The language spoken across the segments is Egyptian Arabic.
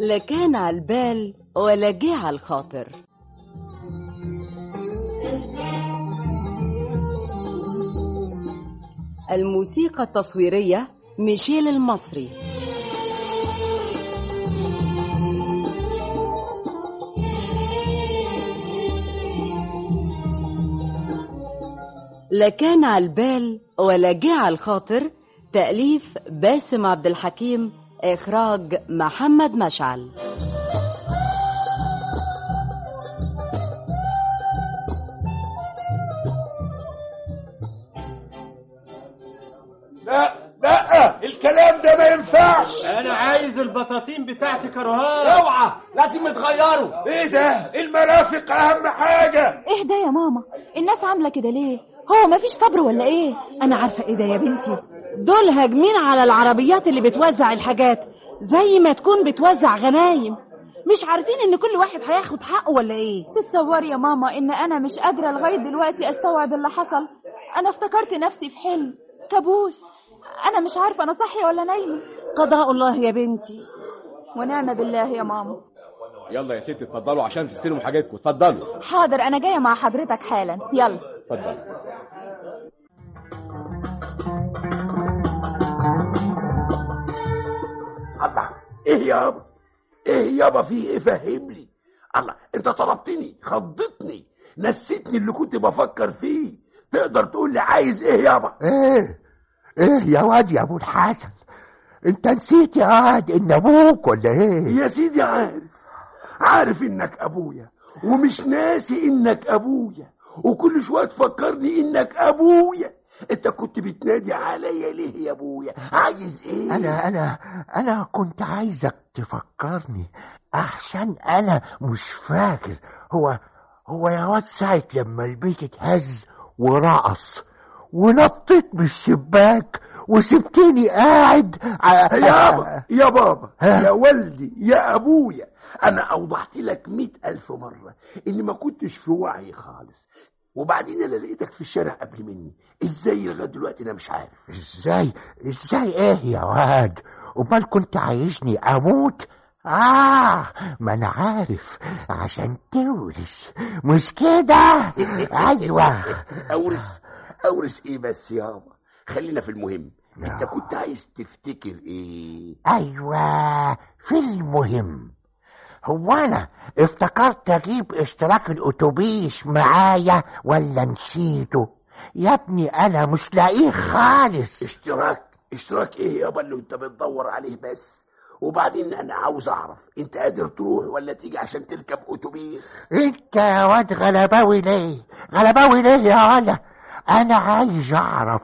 لا كان على البال ولا جه على الخاطر الموسيقى التصويرية ميشيل المصري لا كان على البال ولا جه على الخاطر تأليف باسم عبد الحكيم إخراج محمد مشعل لا لا الكلام ده ما ينفعش انا عايز البطاطين بتاعتي كرهان اوعى لازم يتغيروا ايه ده المرافق اهم حاجه ايه ده يا ماما الناس عامله كده ليه هو مفيش صبر ولا ايه انا عارفه ايه ده يا بنتي دول هاجمين على العربيات اللي بتوزع الحاجات زي ما تكون بتوزع غنايم مش عارفين ان كل واحد هياخد حقه ولا ايه تتصوري يا ماما ان انا مش قادره لغايه دلوقتي استوعب اللي حصل انا افتكرت نفسي في حلم كابوس انا مش عارفه انا صاحيه ولا نايمه قضاء الله يا بنتي ونعم بالله يا ماما يلا يا ستي اتفضلوا عشان تستلموا حاجاتكم اتفضلوا حاضر انا جايه مع حضرتك حالا يلا اتفضلوا الله ايه يابا ايه يابا في ايه فهمني الله انت طلبتني خضتني نسيتني اللي كنت بفكر فيه تقدر تقول لي عايز ايه يابا ايه ايه يا واد يا ابو الحسن انت نسيت يا واد ان ابوك ولا ايه يا سيدي عارف عارف انك ابويا ومش ناسي انك ابويا وكل شويه تفكرني انك ابويا انت كنت بتنادي عليا ليه يا ابويا عايز ايه انا انا انا كنت عايزك تفكرني احسن انا مش فاكر هو هو يا واد ساعة لما البيت اتهز ورقص ونطيت من الشباك وسبتني قاعد ع- يابا يا بابا ها؟ يا والدي يا ابويا انا اوضحت لك مئة الف مرة اني ما كنتش في وعي خالص وبعدين انا لقيتك في الشارع قبل مني ازاي لغايه دلوقتي انا مش عارف ازاي ازاي ايه يا واد امال كنت عايزني اموت آه ما أنا عارف عشان تورث مش كده أيوة اورث اورث ايه بس يابا خلينا في المهم انت كنت عايز تفتكر ايه أيوة في المهم هو أنا افتكرت أجيب اشتراك الأتوبيس معايا ولا نسيته يا ابني أنا مش لاقيه خالص اشتراك اشتراك ايه يابا اللي انت بتدور عليه بس وبعدين انا عاوز اعرف انت قادر تروح ولا تيجي عشان تركب اتوبيس انت يا واد غلباوي ليه غلباوي ليه يا ولا انا عايز اعرف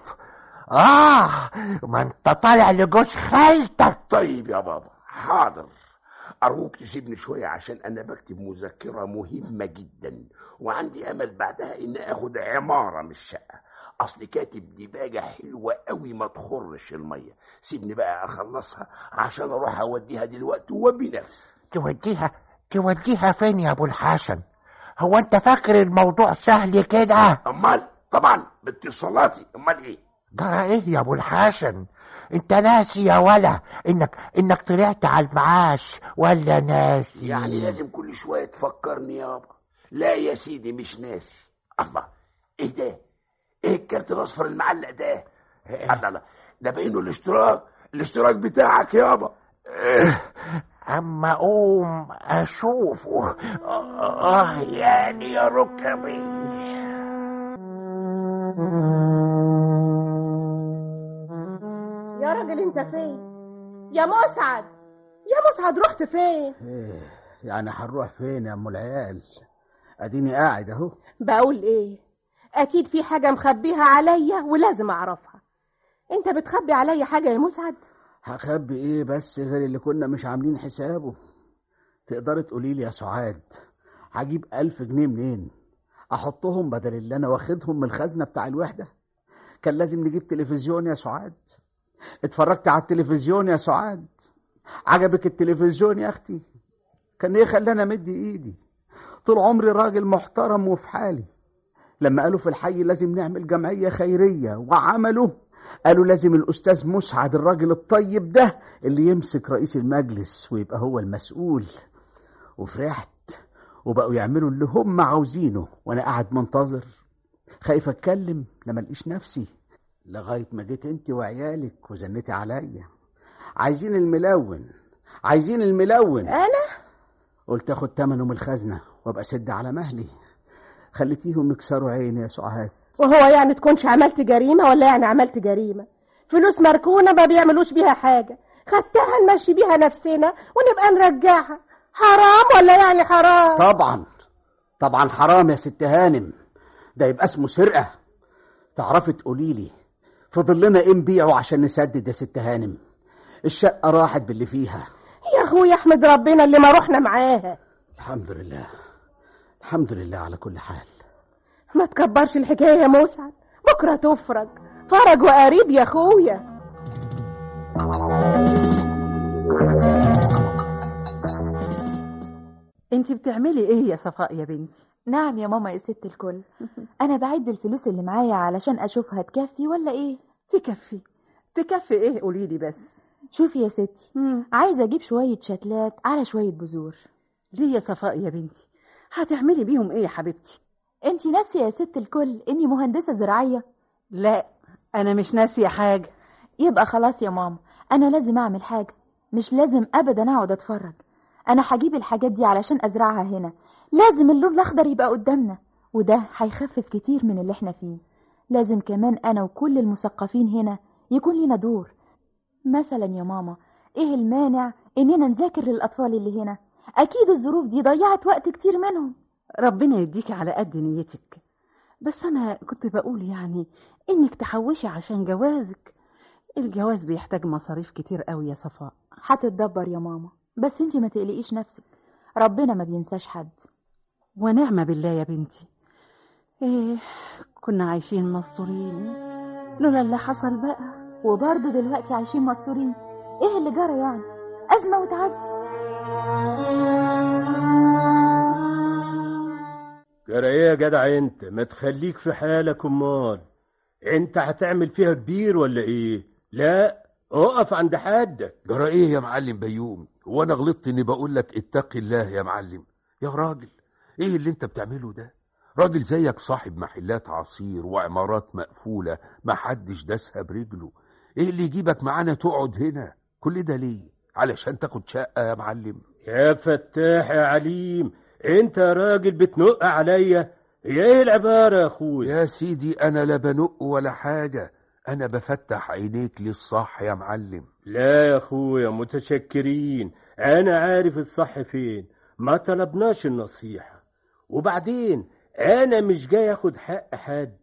اه ما انت طالع لجوز خالتك طيب يا بابا حاضر أرجوك تسيبني شوية عشان أنا بكتب مذكرة مهمة جدا وعندي أمل بعدها إن آخد عمارة من الشقة أصل كاتب ديباجة حلوة قوي ما تخرش المية سيبني بقى أخلصها عشان أروح أوديها دلوقتي وبنفس توديها توديها فين يا ابو الحسن هو انت فاكر الموضوع سهل كده أمال طبعا باتصالاتي أمال إيه جرى ايه يا ابو الحسن انت ناسي يا ولا انك انك طلعت على المعاش ولا ناسي يعني لازم كل شوية تفكرني يابا لا يا سيدي مش ناسي الله ايه ده ايه الكارت الاصفر المعلق ده الله الله ده باينه الاشتراك الاشتراك بتاعك يابا اما اقوم اشوفه اه يعني يا ركبي يا راجل انت فين يا مسعد يا مسعد رحت فين إيه يعني هنروح فين يا ام العيال اديني قاعد اهو بقول ايه اكيد في حاجه مخبيها عليا ولازم اعرفها انت بتخبي عليا حاجه يا مسعد هخبي ايه بس غير اللي كنا مش عاملين حسابه تقدري تقولي لي يا سعاد هجيب ألف جنيه منين احطهم بدل اللي انا واخدهم من الخزنه بتاع الوحده كان لازم نجيب تلفزيون يا سعاد اتفرجت على التلفزيون يا سعاد عجبك التلفزيون يا اختي كان ايه خلاني امد ايدي طول عمري راجل محترم وفي حالي لما قالوا في الحي لازم نعمل جمعيه خيريه وعملوا قالوا لازم الأستاذ مسعد الراجل الطيب ده اللي يمسك رئيس المجلس ويبقى هو المسؤول وفرحت وبقوا يعملوا اللي هم عاوزينه وأنا قاعد منتظر خايف أتكلم لما لقيش نفسي لغاية ما جيت انت وعيالك وزنتي عليا عايزين الملون عايزين الملون انا قلت اخد تمنه من الخزنة وابقى سد على مهلي خليتيهم يكسروا عيني يا سعاد وهو يعني تكونش عملت جريمة ولا يعني عملت جريمة فلوس مركونة ما بيعملوش بيها حاجة خدتها نمشي بيها نفسنا ونبقى نرجعها حرام ولا يعني حرام طبعا طبعا حرام يا ست هانم ده يبقى اسمه سرقة تعرفي تقولي لي فضل لنا ايه نبيعه عشان نسدد يا ست هانم الشقة راحت باللي فيها يا اخويا احمد ربنا اللي ما رحنا معاها الحمد لله الحمد لله على كل حال ما تكبرش الحكاية يا مسعد بكرة تفرج فرج وقريب يا اخويا انت بتعملي ايه يا صفاء يا بنتي نعم يا ماما يا ست الكل انا بعد الفلوس اللي معايا علشان اشوفها تكفي ولا ايه تكفي تكفي ايه قولي لي بس شوفي يا ستي عايزه اجيب شويه شتلات على شويه بذور ليه يا صفاء يا بنتي هتعملي بيهم ايه يا حبيبتي انتي ناسيه يا ست الكل اني مهندسه زراعيه لا انا مش ناسيه حاجه يبقى خلاص يا ماما انا لازم اعمل حاجه مش لازم ابدا اقعد اتفرج انا هجيب الحاجات دي علشان ازرعها هنا لازم اللون الاخضر يبقى قدامنا وده هيخفف كتير من اللي احنا فيه لازم كمان انا وكل المثقفين هنا يكون لنا دور مثلا يا ماما ايه المانع اننا نذاكر للاطفال اللي هنا اكيد الظروف دي ضيعت وقت كتير منهم ربنا يديكي على قد نيتك بس انا كنت بقول يعني انك تحوشي عشان جوازك الجواز بيحتاج مصاريف كتير قوي يا صفاء هتتدبر يا ماما بس انتي ما تقلقيش نفسك ربنا ما بينساش حد ونعمة بالله يا بنتي ايه كنا عايشين مستورين لولا اللي حصل بقى وبرضه دلوقتي عايشين مستورين ايه اللي جرى يعني ازمه وتعدي جرى ايه يا جدع انت ما تخليك في حالك امال انت هتعمل فيها كبير ولا ايه لا اقف عند حدك جرى ايه يا معلم بيومي هو انا غلطت اني بقول لك اتقي الله يا معلم يا راجل ايه اللي انت بتعمله ده راجل زيك صاحب محلات عصير وعمارات مقفولة محدش داسها برجله ايه اللي يجيبك معانا تقعد هنا كل ده ليه علشان تاخد شقة يا معلم يا فتاح يا عليم انت يا راجل بتنق عليا هي ايه العبارة يا اخويا يا سيدي انا لا بنق ولا حاجة انا بفتح عينيك للصح يا معلم لا يا اخويا متشكرين انا عارف الصح فين ما طلبناش النصيحة وبعدين انا مش جاي اخد حق حد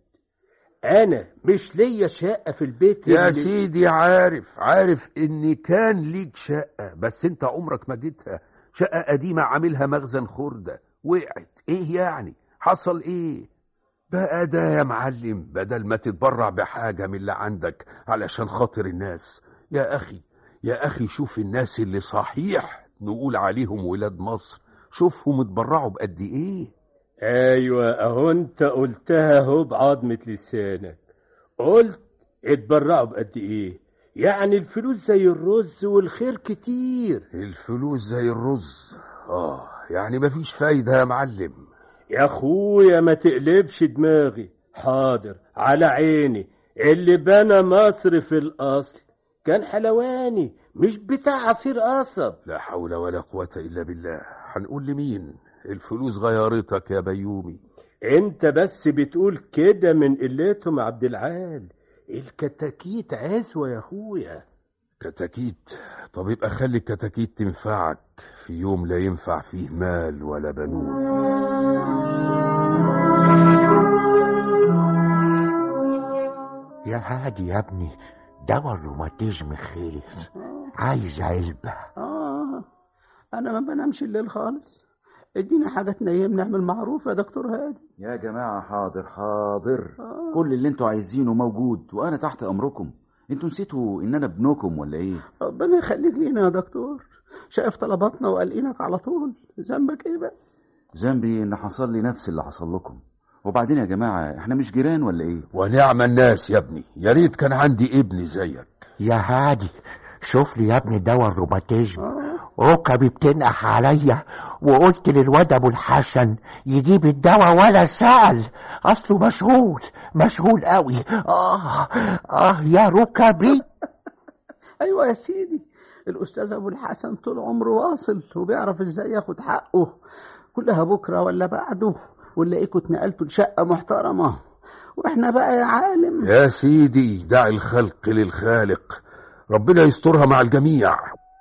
انا مش ليا شقة في البيت يا اللي- سيدي عارف عارف ان كان ليك شقة بس انت عمرك ما جيتها شقة قديمة عاملها مخزن خردة وقعت ايه يعني حصل ايه بقى ده يا معلم بدل ما تتبرع بحاجة من اللي عندك علشان خاطر الناس يا اخي يا اخي شوف الناس اللي صحيح نقول عليهم ولاد مصر شوفهم اتبرعوا بقد ايه ايوه اهو انت قلتها اهو بعظمة لسانك قلت اتبرعوا بقد ايه يعني الفلوس زي الرز والخير كتير الفلوس زي الرز اه يعني مفيش فايدة يا معلم يا اخويا ما تقلبش دماغي حاضر على عيني اللي بنى مصر في الاصل كان حلواني مش بتاع عصير قصب لا حول ولا قوة إلا بالله هنقول لمين الفلوس غيرتك يا بيومي انت بس بتقول كده من قلتهم يا عبد العال الكتاكيت عسوة يا اخويا كتاكيت طب يبقى خلي الكتاكيت تنفعك في يوم لا ينفع فيه مال ولا بنون يا هادي يا ابني دواء الروماتيزم خلص عايز علبة آه أنا ما بنامش الليل خالص ادينا حاجة تنيم نعمل معروف يا دكتور هادي يا جماعة حاضر حاضر كل اللي انتوا عايزينه موجود وانا تحت امركم انتوا نسيتوا ان انا ابنكم ولا ايه ربنا يخليك لينا يا دكتور شايف طلباتنا وقلقينك على طول ذنبك ايه بس ذنبي ان حصل لي نفس اللي حصل لكم وبعدين يا جماعة احنا مش جيران ولا ايه ونعم الناس يا ابني يا ريت كان عندي ابن زيك يا هادي شوف لي يا ابني دواء الروماتيزم ركبي بتنقح عليا وقلت للواد ابو الحسن يجيب الدواء ولا سأل اصله مشغول مشغول قوي اه اه يا ركبي ايوه يا سيدي الاستاذ ابو الحسن طول عمره واصل وبيعرف ازاي ياخد حقه كلها بكره ولا بعده ونلاقيكوا اتنقلتوا لشقه محترمه واحنا بقى يا عالم يا سيدي دع الخلق للخالق ربنا يسترها مع الجميع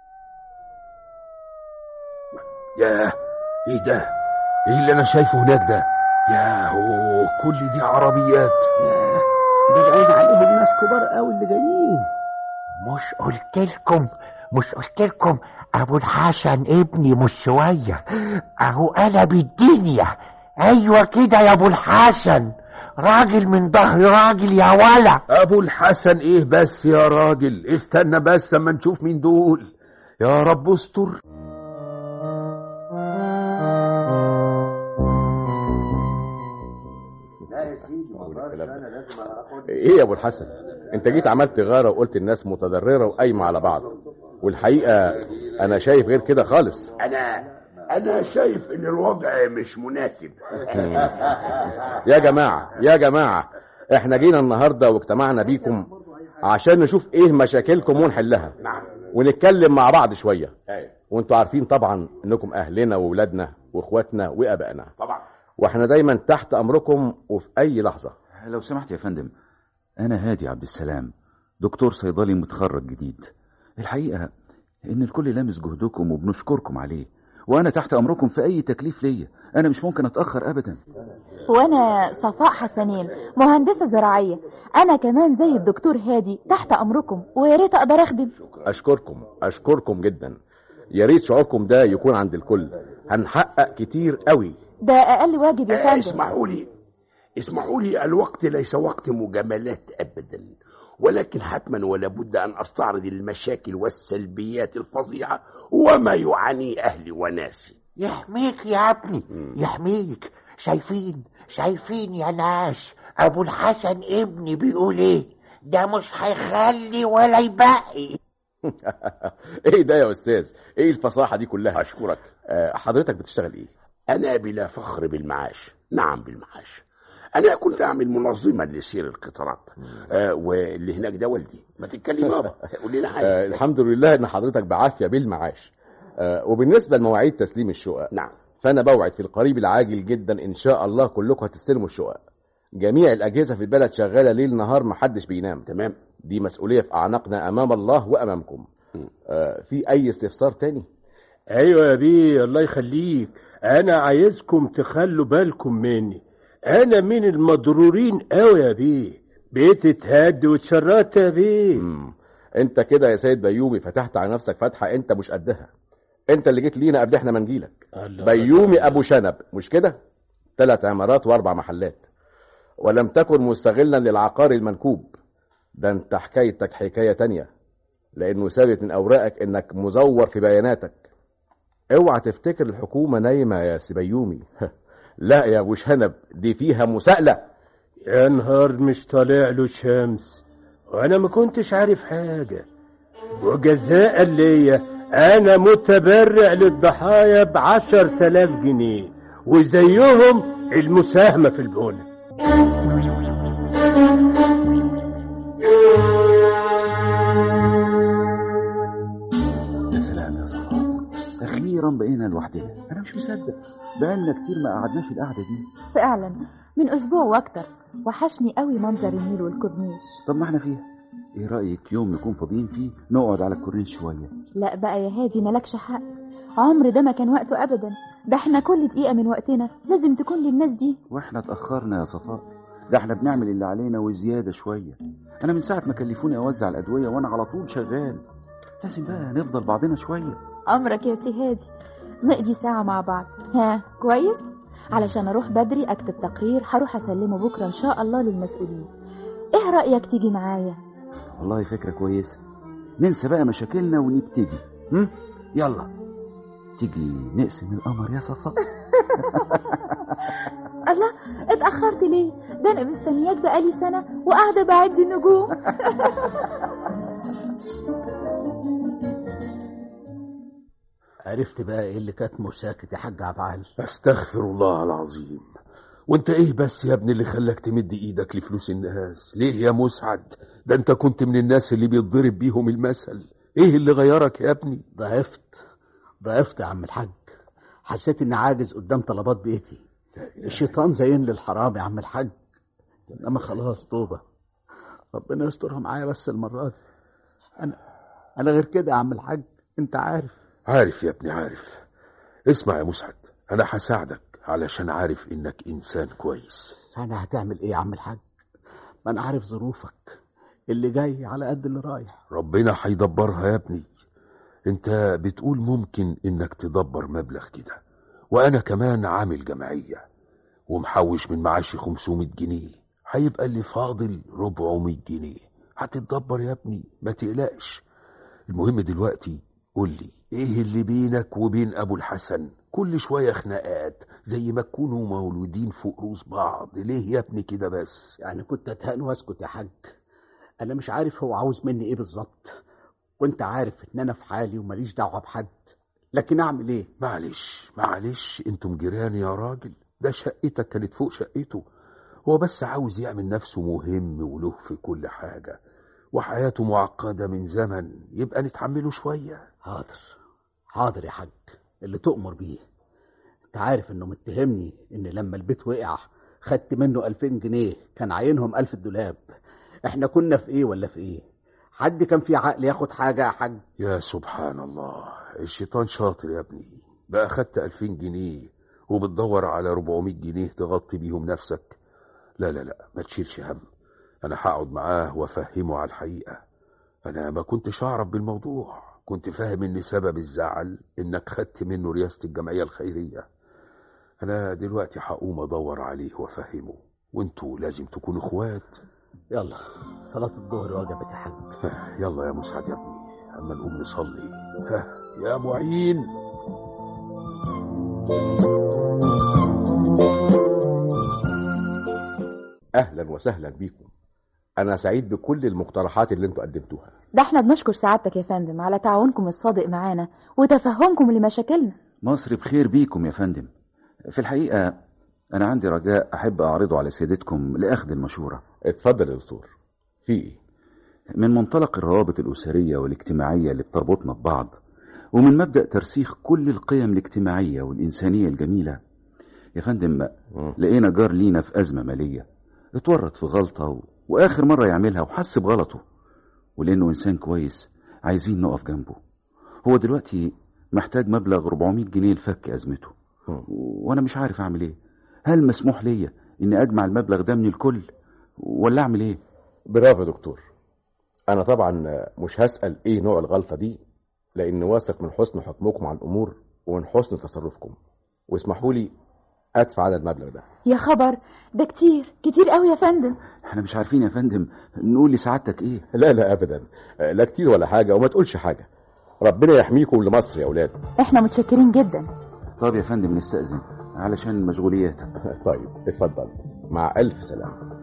ياه ايه ده ايه اللي انا شايفه هناك ده ياهو كل دي عربيات ياه، ده العين عليهم ناس كبار قوي اللي جايين مش قلت لكم مش قلت لكم ابو الحسن ابني مش شويه اهو قلب الدنيا ايوه كده يا ابو الحسن راجل من ظهر راجل يا ولا ابو الحسن ايه بس يا راجل استنى بس اما نشوف مين دول يا رب استر ايه يا ابو الحسن انت جيت عملت غاره وقلت الناس متضرره وقايمه على بعض والحقيقه انا شايف غير كده خالص انا انا شايف ان الوضع مش مناسب يا جماعه يا جماعه احنا جينا النهارده واجتمعنا بيكم عشان نشوف ايه مشاكلكم ونحلها نعم ونتكلم مع بعض شويه أيوة. وانتوا عارفين طبعا انكم اهلنا واولادنا واخواتنا وابائنا طبعا واحنا دايما تحت امركم وفي اي لحظه لو سمحت يا فندم انا هادي عبد السلام دكتور صيدلي متخرج جديد الحقيقة ان الكل لامس جهدكم وبنشكركم عليه وانا تحت امركم في اي تكليف ليا انا مش ممكن اتاخر ابدا وانا صفاء حسنين مهندسة زراعية انا كمان زي الدكتور هادي تحت امركم ويا ريت اقدر اخدم اشكركم اشكركم جدا يا ريت شعوركم ده يكون عند الكل هنحقق كتير قوي ده اقل واجب يا آه، فندم اسمحوا لي اسمحوا لي الوقت ليس وقت مجاملات ابدا ولكن حتما ولا بد ان استعرض المشاكل والسلبيات الفظيعه وما يعاني اهلي وناسي يحميك يا ابني يحميك شايفين شايفين يا ناس ابو الحسن ابني بيقول ايه ده مش هيخلي ولا يبقي ايه ده يا استاذ ايه الفصاحه دي كلها اشكرك آه، حضرتك بتشتغل ايه انا بلا فخر بالمعاش نعم بالمعاش انا كنت اعمل منظما لسير القطارات آه واللي هناك ده والدي ما تتكلم يابا قول لنا آه حاجه الحمد لله ان حضرتك بعافيه بالمعاش آه وبالنسبه لمواعيد تسليم الشقق نعم فانا بوعد في القريب العاجل جدا ان شاء الله كلكم هتستلموا الشقق جميع الاجهزه في البلد شغاله ليل نهار محدش بينام تمام دي مسؤوليه في اعناقنا امام الله وامامكم آه في اي استفسار تاني ايوه يا بيه الله يخليك انا عايزكم تخلوا بالكم مني انا من المضرورين قوي يا بيه بيت اتهد واتشرطت يا بيه مم. انت كده يا سيد بيومي فتحت على نفسك فتحه انت مش قدها انت اللي جيت لينا قبل احنا ما نجيلك الله بيومي ابو شنب مش كده ثلاث عمارات واربع محلات ولم تكن مستغلا للعقار المنكوب ده انت حكايتك حكايه تانية لانه ثابت من اوراقك انك مزور في بياناتك اوعى تفتكر الحكومه نايمه يا سبيومي لا يا ابو شنب دي فيها مساءله يا نهار مش طالع له شمس وانا ما كنتش عارف حاجة وجزاء ليا انا متبرع للضحايا بعشر تلاف جنيه وزيهم المساهمة في البنى يا سلام يا صلاح اخيرا بقينا لوحدنا انا مش مصدق بقالنا كتير ما قعدناش القعده دي فعلا من اسبوع واكتر وحشني قوي منظر النيل والكورنيش طب ما احنا فيها ايه رايك يوم نكون فاضيين فيه نقعد على الكورنيش شويه لا بقى يا هادي مالكش حق عمر ده ما كان وقته ابدا ده احنا كل دقيقة من وقتنا لازم تكون للناس دي واحنا اتاخرنا يا صفاء ده احنا بنعمل اللي علينا وزياده شويه انا من ساعه ما كلفوني اوزع الادويه وانا على طول شغال لازم بقى نفضل بعضنا شويه امرك يا سي هادي نقضي ساعة مع بعض ها كويس علشان اروح بدري اكتب تقرير هروح اسلمه بكرة ان شاء الله للمسؤولين ايه رأيك تيجي معايا والله فكره كويسه ننسى بقى مشاكلنا ونبتدي هم؟ يلا تيجي نقسم القمر يا صفاء الله اتأخرت ليه ده أنا مستنياك بقالي سنة وقاعدة بعد النجوم عرفت بقى ايه اللي كاتمه ساكت يا حاج عبعال استغفر الله العظيم وانت ايه بس يا ابني اللي خلاك تمد ايدك لفلوس الناس ليه يا مسعد ده انت كنت من الناس اللي بيتضرب بيهم المثل ايه اللي غيرك يا ابني ضعفت ضعفت يا عم الحاج حسيت اني عاجز قدام طلبات بيتي الشيطان زين لي الحرام يا عم الحاج انما خلاص توبه ربنا يسترها معايا بس المره دي انا انا غير كده يا عم الحاج انت عارف عارف يا ابني عارف اسمع يا مسعد انا هساعدك علشان عارف انك انسان كويس انا هتعمل ايه يا عم الحاج ما انا عارف ظروفك اللي جاي على قد اللي رايح ربنا هيدبرها يا ابني انت بتقول ممكن انك تدبر مبلغ كده وانا كمان عامل جمعية ومحوش من معاشي 500 جنيه هيبقى اللي فاضل 400 جنيه هتتدبر يا ابني ما تقلقش المهم دلوقتي قول لي ايه اللي بينك وبين ابو الحسن كل شوية خناقات زي ما تكونوا مولودين فوق روس بعض ليه يا ابني كده بس يعني كنت اتهان واسكت يا حاج انا مش عارف هو عاوز مني ايه بالظبط وانت عارف ان انا في حالي وماليش دعوه بحد لكن اعمل ايه معلش معلش انتم جيران يا راجل ده شقتك كانت فوق شقته هو بس عاوز يعمل نفسه مهم وله في كل حاجة وحياته معقدة من زمن يبقى نتحمله شوية حاضر حاضر يا حاج اللي تؤمر بيه انت عارف انه متهمني ان لما البيت وقع خدت منه ألفين جنيه كان عاينهم ألف الدولاب احنا كنا في ايه ولا في ايه حد كان في عقل ياخد حاجة يا حاج يا سبحان الله الشيطان شاطر يا ابني بقى خدت ألفين جنيه وبتدور على 400 جنيه تغطي بيهم نفسك لا لا لا ما تشيلش هم أنا هقعد معاه وأفهمه على الحقيقة أنا ما كنتش أعرف بالموضوع كنت فاهم إن سبب الزعل إنك خدت منه رئاسة الجمعية الخيرية أنا دلوقتي هقوم أدور عليه وأفهمه وانتوا لازم تكونوا اخوات يلا صلاة الظهر وجبت يا حاج يلا يا مسعد يا ابني أما نقوم نصلي ها يا معين أهلا وسهلا بيكم أنا سعيد بكل المقترحات اللي انتوا قدمتوها ده احنا بنشكر سعادتك يا فندم على تعاونكم الصادق معانا وتفهمكم لمشاكلنا مصر بخير بيكم يا فندم في الحقيقة أنا عندي رجاء أحب أعرضه على سيادتكم لأخذ المشورة اتفضل يا دكتور في ايه من منطلق الروابط الأسرية والاجتماعية اللي بتربطنا ببعض ومن مبدأ ترسيخ كل القيم الاجتماعية والإنسانية الجميلة يا فندم لقينا جار لينا في أزمة مالية اتورط في غلطة و... وآخر مرة يعملها وحس بغلطه ولأنه إنسان كويس عايزين نقف جنبه هو دلوقتي محتاج مبلغ 400 جنيه لفك أزمته وأنا مش عارف أعمل إيه هل مسموح ليا إني أجمع المبلغ ده من الكل ولا أعمل إيه برافو يا دكتور أنا طبعا مش هسأل إيه نوع الغلطة دي لأن واثق من حسن حكمكم على الأمور ومن حسن تصرفكم واسمحوا لي أدفع على المبلغ ده يا خبر ده كتير كتير قوي يا فندم احنا مش عارفين يا فندم نقول لسعادتك ايه لا لا أبدا لا كتير ولا حاجة وما تقولش حاجة ربنا يحميكم لمصر يا أولاد احنا متشكرين جدا طب يا فندم نستأذن علشان مشغولياتك طيب اتفضل مع ألف سلامة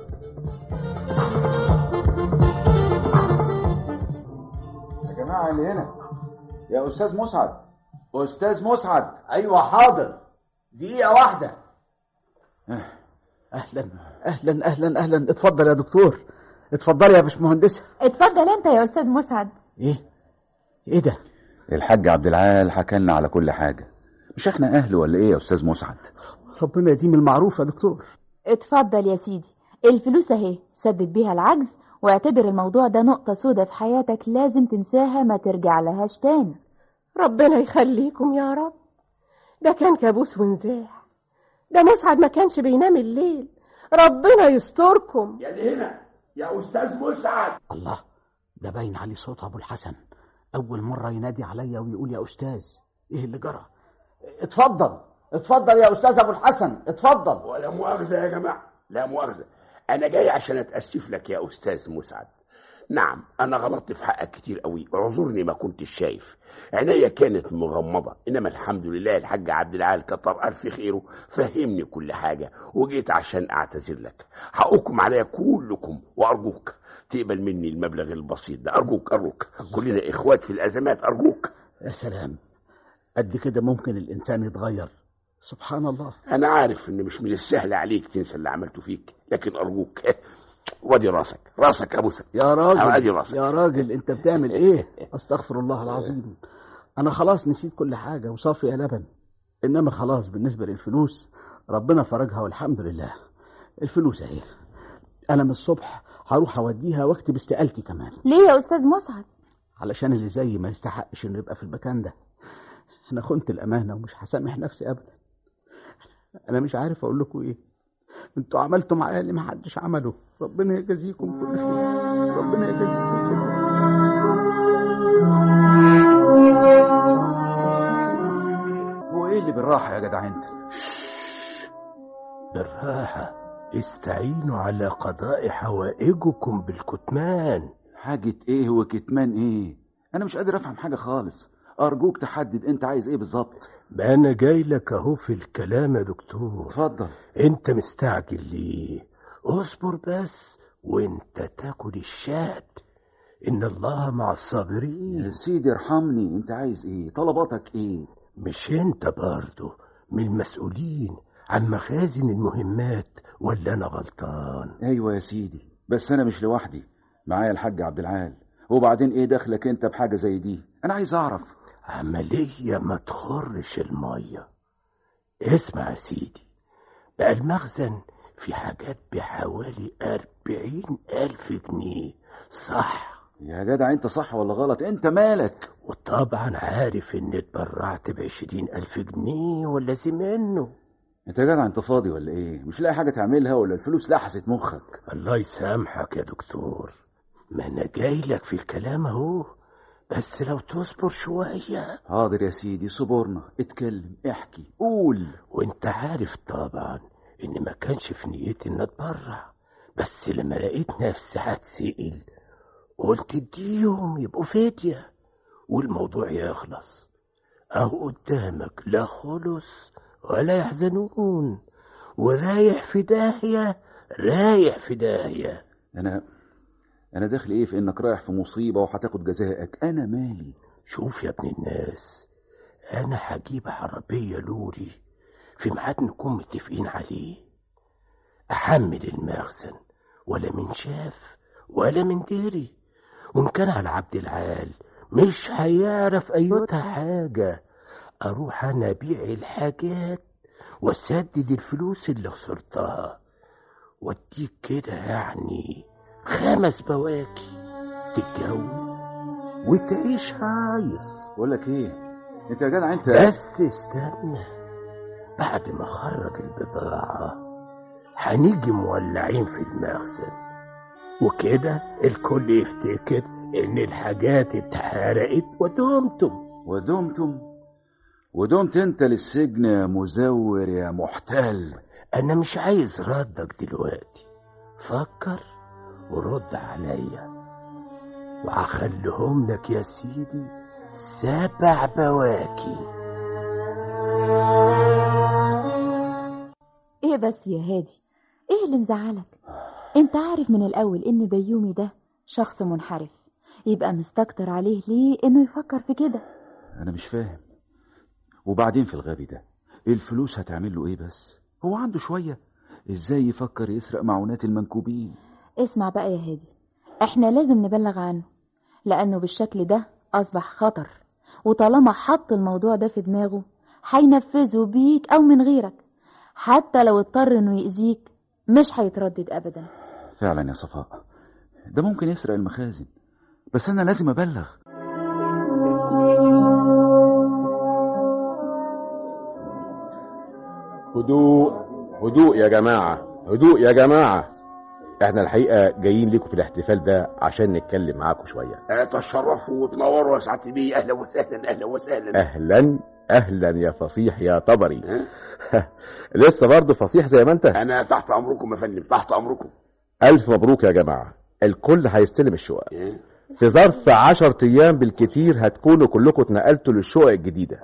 يا جماعة اللي هنا يا أستاذ مسعد أستاذ مسعد أيوة حاضر دقيقة واحدة أهلا أهلا أهلا أهلا اتفضل يا دكتور اتفضل يا باشمهندسة اتفضل انت يا استاذ مسعد إيه إيه ده الحاج عبد العال حكى لنا على كل حاجة مش احنا أهل ولا إيه يا أستاذ مسعد ربنا يديم المعروف يا دكتور اتفضل يا سيدي الفلوس اهي سدد بيها العجز واعتبر الموضوع ده نقطة سودة في حياتك لازم تنساها ما ترجع لهاش تاني ربنا يخليكم يا رب ده كان كابوس ونزاح ده مسعد ما كانش بينام الليل ربنا يستركم يا اللي هنا يا أستاذ مسعد الله ده باين عليه صوت أبو الحسن أول مرة ينادي عليا ويقول يا أستاذ إيه اللي جرى اتفضل اتفضل يا أستاذ أبو الحسن اتفضل ولا مؤاخذة يا جماعة لا مؤاخذة أنا جاي عشان أتأسف لك يا أستاذ مسعد نعم انا غلطت في حقك كتير قوي اعذرني ما كنتش شايف عينيا كانت مغمضه انما الحمد لله الحاج عبد العال كتر الف خيره فهمني كل حاجه وجيت عشان اعتذر لك حقكم عليا كلكم وارجوك تقبل مني المبلغ البسيط ده ارجوك ارجوك كلنا اخوات في الازمات ارجوك يا سلام قد كده ممكن الإنسان يتغير سبحان الله انا عارف ان مش من السهل عليك تنسى اللي عملته فيك لكن ارجوك وادي راسك راسك يا موسى يا أدي راجل راسك. يا راجل انت بتعمل ايه استغفر الله العظيم انا خلاص نسيت كل حاجة وصافي يا لبن انما خلاص بالنسبة للفلوس ربنا فرجها والحمد لله الفلوس اهي انا من الصبح هروح اوديها واكتب استقالتي كمان ليه يا أستاذ مسعد علشان اللي زيي ما يستحقش انه يبقى في المكان ده انا خنت الامانه ومش هسامح نفسي ابدا انا مش عارف اقول لكم ايه انتوا عملتوا معايا اللي ما حدش عمله ربنا يجازيكم كل خير ربنا يجازيكم كل خير هو ايه اللي بالراحه يا جدع انت بالراحة استعينوا على قضاء حوائجكم بالكتمان حاجه ايه وكتمان ايه انا مش قادر افهم حاجه خالص ارجوك تحدد انت عايز ايه بالظبط ما أنا جاي لك أهو في الكلام يا دكتور اتفضل أنت مستعجل ليه اصبر بس وأنت تاكل الشهد إن الله مع يا الصابرين سيدي ارحمني انت عايز ايه طلباتك ايه مش أنت برضه من المسؤولين عن مخازن المهمات ولا أنا غلطان ايوه يا سيدي بس انا مش لوحدي معايا الحاج عبد العال وبعدين ايه دخلك انت بحاجه زي دي انا عايز اعرف عملية ما تخرش المية اسمع يا سيدي بقى المخزن في حاجات بحوالي أربعين ألف جنيه صح يا جدع انت صح ولا غلط انت مالك وطبعا عارف ان اتبرعت بعشرين ألف جنيه ولا زي منه انت يا جدع انت فاضي ولا ايه مش لاقي حاجه تعملها ولا الفلوس لحست مخك الله يسامحك يا دكتور ما انا جاي لك في الكلام اهو بس لو تصبر شوية حاضر يا سيدي صبرنا اتكلم احكي قول وانت عارف طبعا ان ما كانش في نيتي ان اتبرع بس لما لقيت نفسي هتسئل قلت اديهم يبقوا فدية والموضوع يخلص اهو قدامك لا خلص ولا يحزنون ورايح في داهية رايح في داهية انا انا داخل ايه في انك رايح في مصيبه وهتاخد جزائك انا مالي شوف يا ابن الناس انا هجيب عربية لوري في ميعاد نكون متفقين عليه احمل المخزن ولا من شاف ولا من ديري وان كان على عبد العال مش هيعرف ايوتها حاجة اروح انا ابيع الحاجات واسدد الفلوس اللي خسرتها واديك كده يعني خمس بواكي تتجوز وتعيش هايص بقول لك ايه انت يا جدع انت بس استنى بعد ما اخرج البضاعة هنيجي مولعين في المخزن وكده الكل يفتكر ان الحاجات اتحرقت ودمتم ودمتم ودمت انت للسجن يا مزور يا محتال انا مش عايز ردك دلوقتي فكر ورد عليا وهخليهم لك يا سيدي سبع بواكي ايه بس يا هادي ايه اللي مزعلك انت عارف من الاول ان بيومي ده شخص منحرف يبقى مستكتر عليه ليه انه يفكر في كده انا مش فاهم وبعدين في الغبي ده الفلوس هتعمل له ايه بس هو عنده شويه ازاي يفكر يسرق معونات المنكوبين اسمع بقى يا هادي احنا لازم نبلغ عنه لانه بالشكل ده اصبح خطر وطالما حط الموضوع ده في دماغه هينفذه بيك او من غيرك حتى لو اضطر انه يأذيك مش هيتردد ابدا فعلا يا صفاء ده ممكن يسرق المخازن بس انا لازم ابلغ هدوء هدوء يا جماعة هدوء يا جماعة احنا الحقيقة جايين لكم في الاحتفال ده عشان نتكلم معاكم شوية آه، تشرفوا وتنوروا يا سعاده بيه اهلا وسهلا اهلا وسهلا اهلا اهلا يا فصيح يا طبري ها؟ لسه برضه فصيح زي ما انت انا تحت امركم يا فندم تحت امركم الف مبروك يا جماعة الكل هيستلم الشقق في ظرف عشر ايام بالكتير هتكونوا كلكم اتنقلتوا للشقق الجديده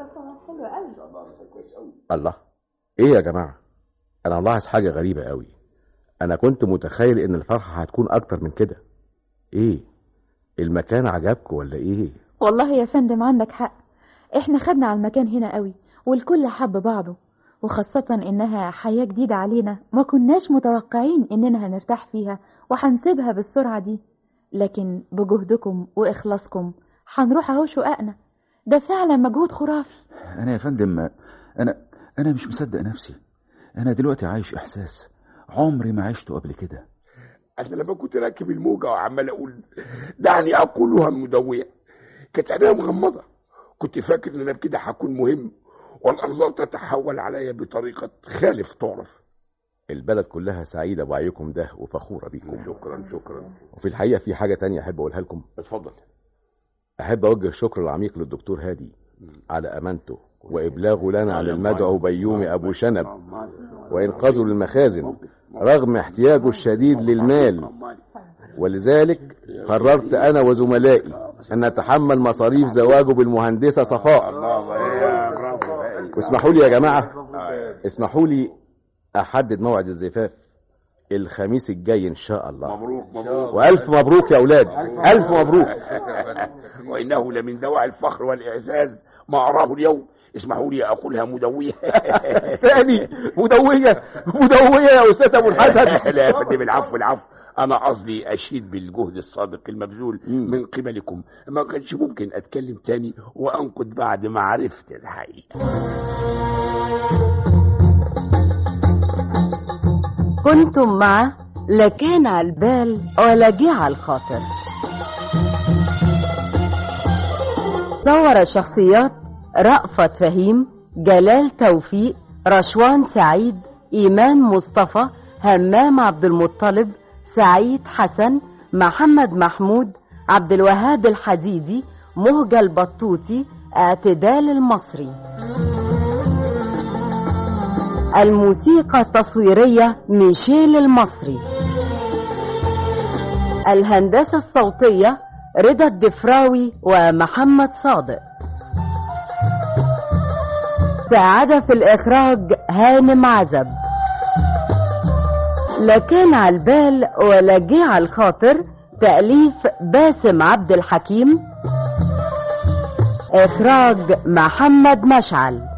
الله ايه يا جماعه انا ملاحظ حاجه غريبه قوي انا كنت متخيل ان الفرحه هتكون اكتر من كده ايه المكان عجبكم ولا ايه والله يا فندم عندك حق احنا خدنا على المكان هنا قوي والكل حب بعضه وخاصة إنها حياة جديدة علينا ما كناش متوقعين إننا هنرتاح فيها وهنسيبها بالسرعة دي لكن بجهدكم وإخلاصكم هنروح أهو شققنا ده فعلا مجهود خرافي انا يا فندم انا انا مش مصدق نفسي انا دلوقتي عايش احساس عمري ما عشته قبل كده انا لما كنت راكب الموجه وعمال اقول دعني اقولها مدويه كانت عينيا مغمضه كنت فاكر ان انا بكده هكون مهم والانظار تتحول عليا بطريقه خالف تعرف البلد كلها سعيده بوعيكم ده وفخوره بيكم شكرا شكرا وفي الحقيقه في حاجه تانية احب اقولها لكم اتفضل احب اوجه الشكر العميق للدكتور هادي على امانته وابلاغه لنا عن المدعو بيومي ابو شنب وانقاذه للمخازن رغم احتياجه الشديد للمال ولذلك قررت انا وزملائي ان نتحمل مصاريف زواجه بالمهندسه صفاء واسمحوا لي يا جماعه اسمحوا لي احدد موعد الزفاف الخميس الجاي ان شاء الله مبروك مبروك والف مبروك يا اولاد الف مبروك وانه لمن دواعي الفخر والاعزاز ما اراه اليوم اسمحوا لي اقولها مدويه تاني مدويه مدويه يا استاذ ابو الحسن لا يا فندم العفو العفو انا قصدي اشيد بالجهد الصادق المبذول من قبلكم ما كانش ممكن اتكلم تاني وانقد بعد ما عرفت الحقيقه كنتم مع لا كان على البال ولا جه على الخاطر صور الشخصيات رأفت فهيم جلال توفيق رشوان سعيد إيمان مصطفى همام عبد المطلب سعيد حسن محمد محمود عبد الوهاب الحديدي مهجة البطوطي اعتدال المصري الموسيقى التصويرية ميشيل المصري الهندسة الصوتية رضا الدفراوي ومحمد صادق ساعد في الإخراج هانم عزب لا كان على البال ولا جه على الخاطر تأليف باسم عبد الحكيم إخراج محمد مشعل